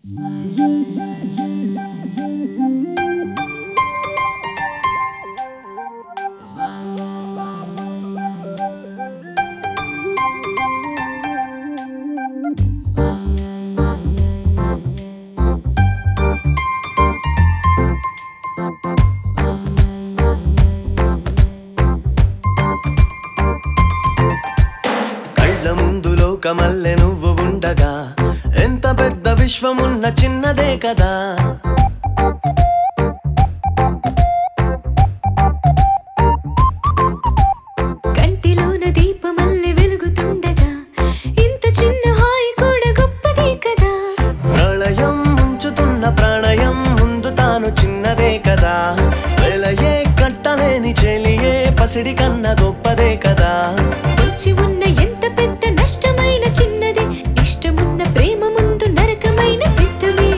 కళ్ళ ముందు లోకమల్లె నువ్వు ఉండగా ఎంత పెద్ద విశ్వమున్న చిన్నదే కదా కంటిలోన దీపమల్లె వెలుగుతుండగా ఇంత చిన్న హాయి కూడా గొప్పదే కదా ప్రళయం ముంచుతున్న ప్రాణయం ముందు తాను చిన్నదే కదా వెలయే కట్టలేని చెలియే పసిడి కన్న గొప్పదే కదా వచ్చి ఉన్న ఎంత పెద్ద నష్టమైన చిన్నది ఇష్టమున్న ప్రేమ ముందు నరకమైన సిద్ధమే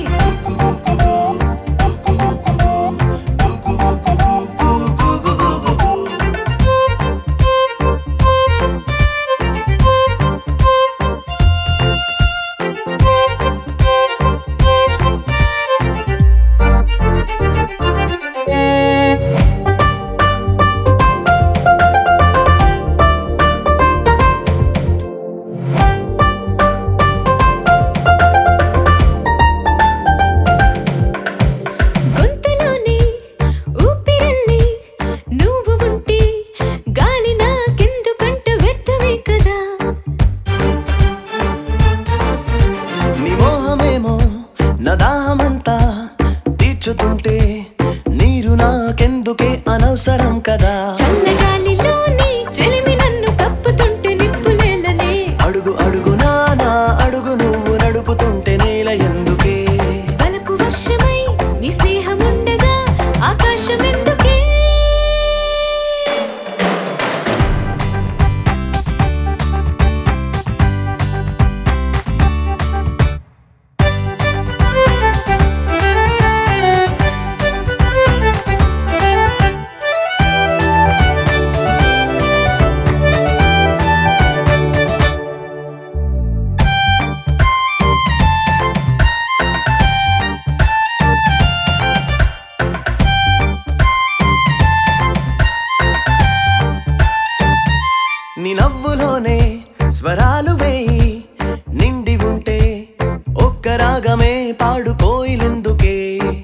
గొంతులోని ఊపిరల్లి నువ్వు ఉంటే గాలి నాకెందుకంట వ్యర్థమే కదా నీ మోహమేమో నా దాహమంతా తీర్చుతుంటే నీరు నాకెందుకే అనవసరం కదా చల్లగాలిలోని చెలిమి నన్ను కప్పుతుంటే నిప్పులేలనే అడుగు అడుగునా నా అడుగు నువ్వు నడుపుతుంటే నేల ఎందుకే వలపు వర్షమై నీ స్నేహముండగా ఆకాశం ఎందుకే నీ నవ్వులోనే స్వరాలు వేయి నిండి ఉంటే ఒక్క రాగమే పాడుకోయిలెందుకే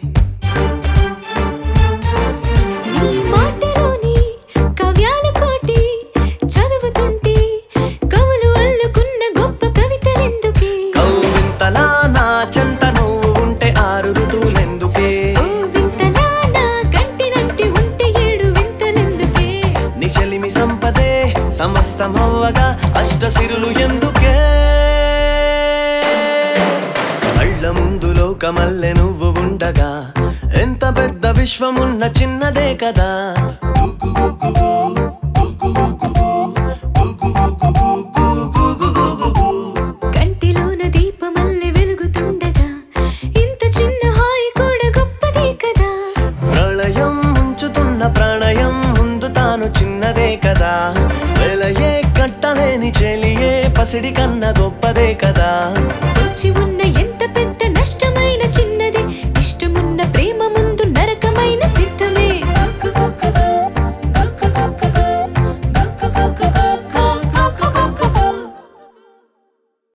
నీ మాటలోని కవ్యాల కోటి చదువుతుంటే కవులు అల్లుకున్న గొప్ప కవితలెందుకే కౌంతలా నా చెంత నువ్వు ఉంటే ఆరు ఋతువులెందుకే ఓ వింతలా నా కంటినంటి ఉంటే ఏడు వింతలెందుకే నీ చెలిమి సంపదే సమస్తమవ్వగా అష్టసిరులు ఎందుకే కళ్ళ ముందు లోకమల్లె నువ్వు ఉండగా ఎంత పెద్ద విశ్వమున్న చిన్నదే కదా కంటిలోన దీపమల్లె వెలుగుతుండగా ఇంత చిన్న హాయి కూడా గొప్పదే కదా ప్రళయం ముంచుతున్న ప్రాణయం ముందు తాను చిన్నదే కదా వెలయే కట్టలేని చెలియే పసిడి కన్న గొప్పదే కదా వచ్చి ఉన్న